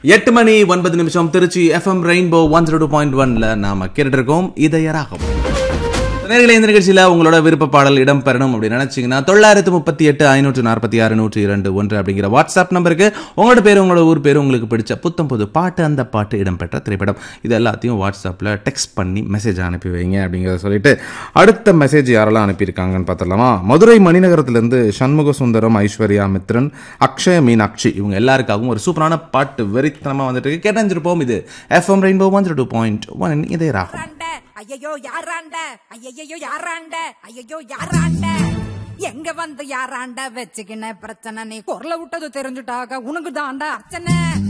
எட்டு மணி ஒன்பது நிமிஷம் Tiruchi FM rainbow one zero two point ஒன்ல நாம கேட்டுட்டு இருக்கோம் இதயராகும் நேர்களை இந்த நிகழ்ச்சியில உங்களோட விருப்ப பாடல் இடம் பெறணும் அப்படின்னு நினைச்சீங்கன்னா தொள்ளாயிரத்து முப்பத்தி எட்டு ஐநூற்று நாற்பத்தி ஆறு நூற்றி இரண்டு ஒன்று அப்படிங்கிற வாட்ஸ்அப் நம்பருக்கு உங்களோட பேர் உங்களோட ஊர் பேர் உங்களுக்கு பிடிச்ச புத்தம் புது பாட்டு அந்த பாட்டு இடம்பெற்ற திரைப்படம் இது எல்லாத்தையும் வாட்ஸ்அப்பில் டெக்ஸ்ட் பண்ணி மெசேஜ் அனுப்பி வைங்க அப்படிங்கிறத சொல்லிட்டு அடுத்த மெசேஜ் யாரெல்லாம் அனுப்பியிருக்காங்கன்னு பார்த்துடலாமா மதுரை மணிநகரத்திலிருந்து சண்முக சுந்தரம் ஐஸ்வர்யா மித்ரன் அக்ஷய மீனாட்சி இவங்க எல்லாருக்காகவும் ஒரு சூப்பரான பாட்டு வெறித்தனமா வந்துட்டு இருக்கு கேட்டஞ்சிருப்போம் இது FM rainbow one zero two point one இதே ராகும் யாராண்ட ஐயையோ யாராண்ட ஐயையோ யாராண்ட ஐயையோ யாராண்ட எங்க வந்து யாராண்ட வச்சுக்கின பிரச்சனை நீ குரல விட்டது தெரிஞ்சுட்டாக உனக்கு தாண்டா அர்ச்சனை